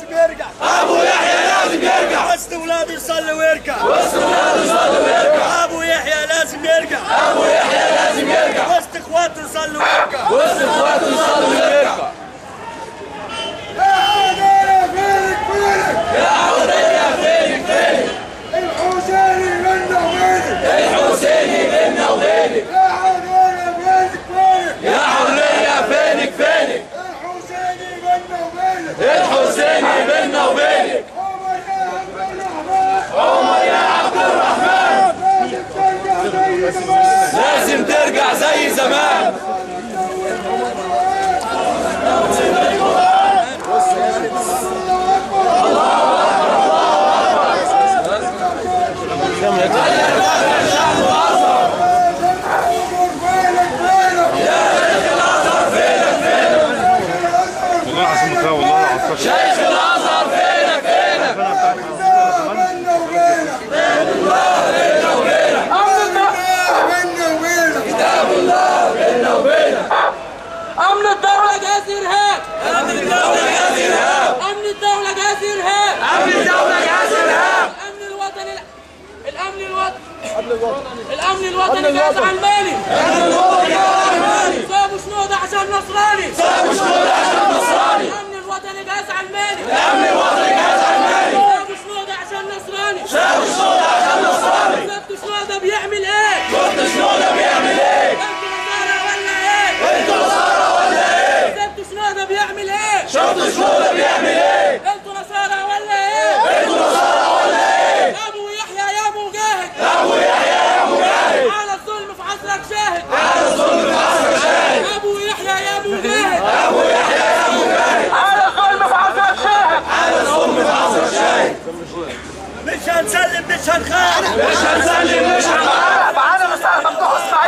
لازم يرجع ابو يحيى لازم يرجع وسط ولاده يصلي ويركع وسط ولاده يصلي ويرجع ابو يحيى لازم يرجع ابو يحيى لازم يرجع وسط اخواته يصلي ويركع وسط اخواته يصلي ويرجع يا حرية فينك فينك الحسيني منا وبينك الحسيني بينا وبينك يا حرية بينك وبينك يا حرية فينك فينك الحسيني منا وبينك الحسيني بينا وبينك عمر يا عبد الرحمن عمر يا عبد الرحمن لازم ترجع زي لازم ترجع زي زمان زمان والله عاصم مكاوي والله عطاك شيخ الازهر فينك فينك كتاب الله بينا وبينك أمن الدولة جهاز إرهاب امن الدولة جهاز ارهاب أمن الدولة جهاز إرهاب امن الدولة جهاز ارهاب الأمن الوطني الأمن الوطني الأمن الوطني جهاز علماني امن الوطن جهاز علماني سابوا شنودة عشان نصراني سابوا شنودة عشان نصراني الأمن الوطني جهاز علماني الامن الوطني جهاز علماني سابوا شنودة عشان نصراني سابوا شنودة عشان نصراني سابوا شنودة بيعمل إيه؟ شفت شنودة بيعمل ايه أنتوا نصارى ولا إيه؟ انتوا نصارى ولا ايه سابوا شنودة بيعمل إيه؟ شفت شنودة بيعمل ايه أنتوا نصارى ولا إيه؟ انتوا نصارى ولا ايه أبو يحيى يا مجاهد ابو يحيى يا مجاهد على الظلم في عصرك شاهد على الظلم في عصر شاهد ابو يحيى يا مجاهد ابو يحيى يا مجاهد على الظلم في عصرك شاهد على الظلم في عصر شاهد مش هنسلم مش هنخاف مش هنسلم مش هنخاف معانا مساحه مفتوح اسمع